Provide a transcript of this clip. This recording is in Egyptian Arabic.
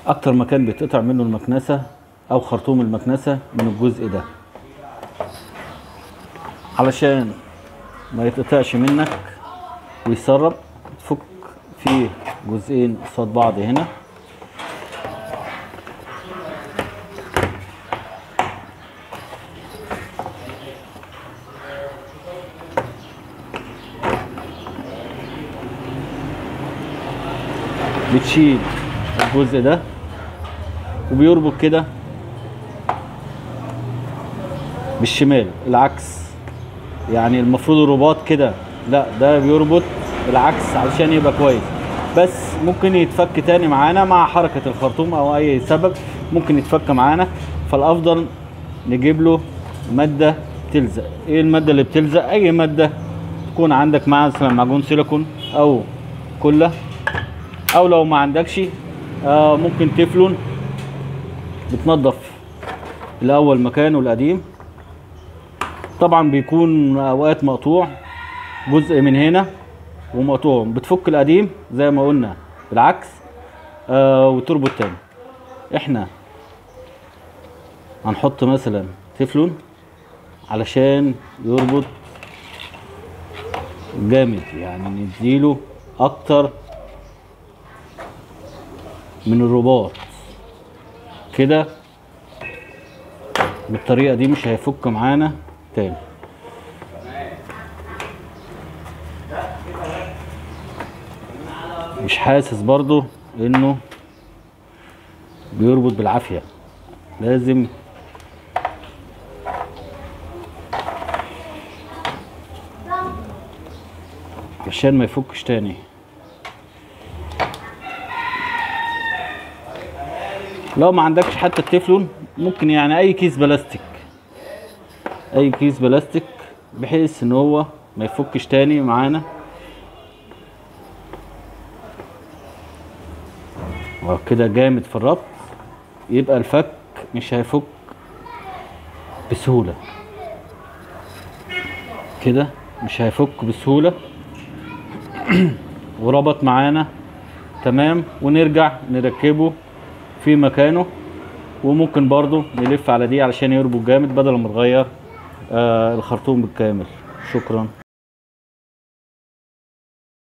اكتر مكان بيتقطع منه المكنسة او خرطوم المكنسة من الجزء ده علشان ما يتقطعش منك ويسرب تفك فيه جزئين قصاد بعض هنا بتشيل الجزء ده وبيربط كده بالشمال العكس يعني المفروض الرباط كده لا ده بيربط العكس علشان يبقى كويس بس ممكن يتفك تاني معانا مع حركة الخرطوم او اي سبب ممكن يتفك معانا فالافضل نجيب له مادة تلزق ايه المادة اللي بتلزق اي مادة تكون عندك مع مثلا معجون سيليكون او كله او لو ما عندكش آه ممكن تفلون بتنضف الاول مكانه القديم طبعا بيكون اوقات مقطوع جزء من هنا ومقطوع بتفك القديم زي ما قلنا بالعكس آه وتربط تاني احنا هنحط مثلا تفلون علشان يربط جامد يعني نديله اكتر من الرباط كده بالطريقه دي مش هيفك معانا تاني مش حاسس برضو انه بيربط بالعافيه لازم عشان ما يفكش تاني لو ما عندكش حتى التeflon ممكن يعني اي كيس بلاستيك اي كيس بلاستيك بحيث ان هو ما يفكش تاني معانا وكده جامد في الربط يبقى الفك مش هيفك بسهولة كده مش هيفك بسهولة وربط معانا تمام ونرجع نركبه في مكانه وممكن برضو نلف على دي علشان يربط جامد بدل ما نغير آه الخرطوم بالكامل شكرا